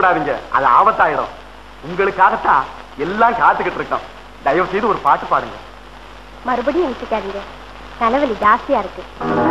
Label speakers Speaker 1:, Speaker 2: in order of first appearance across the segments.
Speaker 1: விடாதீங்க அது ஆபத்தாயிடும் உங்களுக்காகத்தான் எல்லாம் காத்துக்கிட்டு இருக்கோம் தயவு செய்து ஒரு பாட்டு பாடுங்க
Speaker 2: மறுபடியும் வச்சுக்காதீங்க தலைவலி ஜாஸ்தியா இருக்கு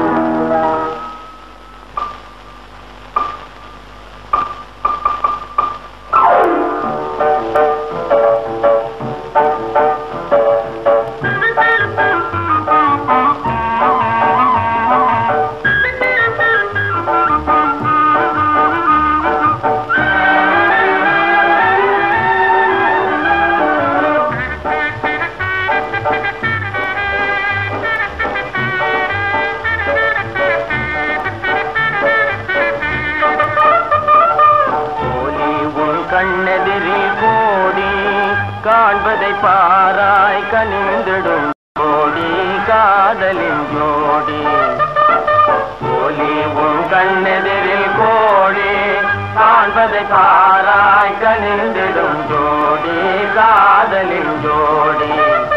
Speaker 3: ஒளி உன் கண்ணெதிரில் கோடி காண்பதை பாராய் கனிந்திடும் கோடி காதலின் ஜோடி ஒளி உன் கண்ணெதிரில் கோடி காண்பதை பாராய் கனிந்திடும் ஜோடி காதலின் ஜோடி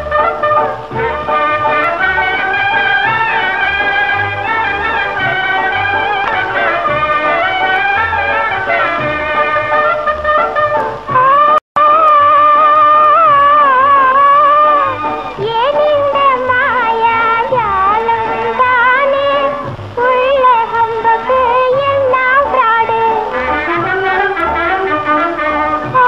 Speaker 2: ஏன் இந்த மாயாஜாலம் தானே உள்ள ஹம்பக்கு எல்லாம் fraud. ஆ,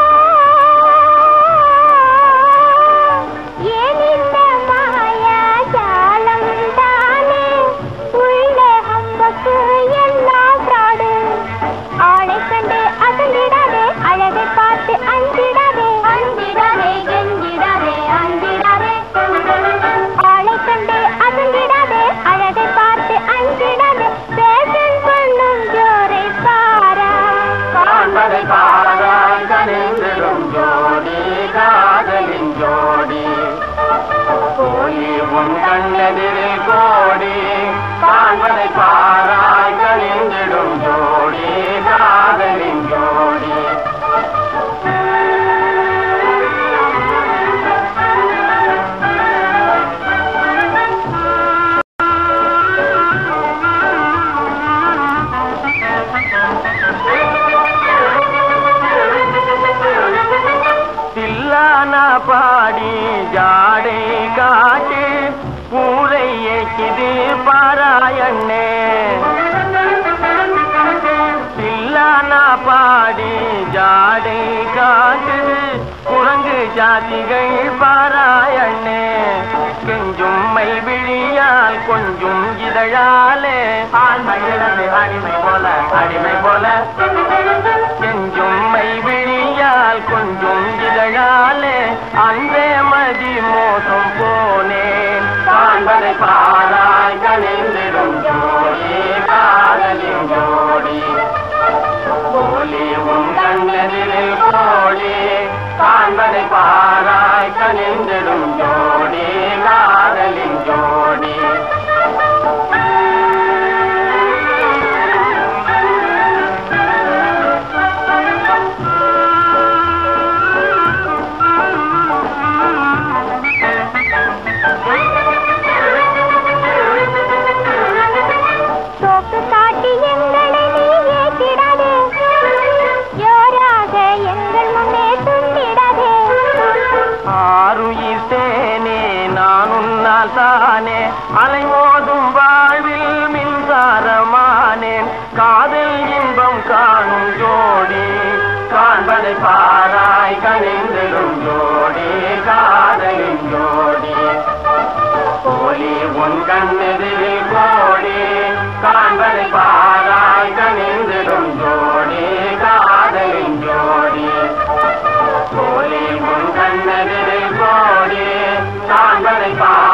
Speaker 2: ஏன் இந்த மாயாஜாலம் தானே உள்ள ஹம்பக்கு எல்லாம் fraud. ஆளைக் கண்டு அசந்திடாதே அழகை பார்த்து அஞ்சிடாதே அஞ்சிடாதே கெஞ்சிடாதே அஞ்சிடாதே ஆளை கண்டு அசந்திடாதே அழகை பார்த்து அஞ்சிடாதே பேசன் பண்ணும் ஜோரை பாரா
Speaker 3: காண்பதை பாராய் கனிந்திடும் ஜோடி காதலின் ஜோடி கோழி உன் கண்ணெதிரில் கோடி காண்பதை பாராய் கனிந்திடும் ஜோடி காதலின் ஜோடி தில்லானா பாடி ஜாடை காட்டு பூரை ஏக்கிது பாராயண்ணே தில்லானா பாடி ஜாடை காட்டு குரங்கு ஜாதிகள் பாராயண்ணே கெஞ்சும் மை விழியால் கொஞ்சும் இதழாலே ஆண்மை இழந்து அடிமை போல அடிமை போல கெஞ்சும் மை விழியால் கொஞ்சும் இதழாலே அன்பே மதி மோசம் போனேன் காண்பதை பாராய் கணிந்திடும் ஜோடி காதலின் ஜோடி போலி உன் கண்ணெதிரில் கோடி காண்பதை பாராய் கணிந்திடும் ஜோடி காதலின் ஜோடி
Speaker 2: சோப்பு காட்டி எங்களை நீ ஏற்றிடாதே ஜோராக எங்கள் முன்னே துண்டிடாதே
Speaker 3: ஆருயிர் தேனே நான் உன்னால் தானே அலைமோதும் வாழ்வில் மின்சாரமானேன் காதல் இன்பம் காணும் ஜோடி காண்பதை பாராய் கணிந்திடும் ஜோடி காதலின் ஜோடி கோழி உன் கண்ணெதிரில் கோடி காண்பதை பாராய் கணிந்திடும் ஜோடி காதலின் ஜோடி கோழி உன் கண்ணெதிரில் கோடி காண்பதை பாராய்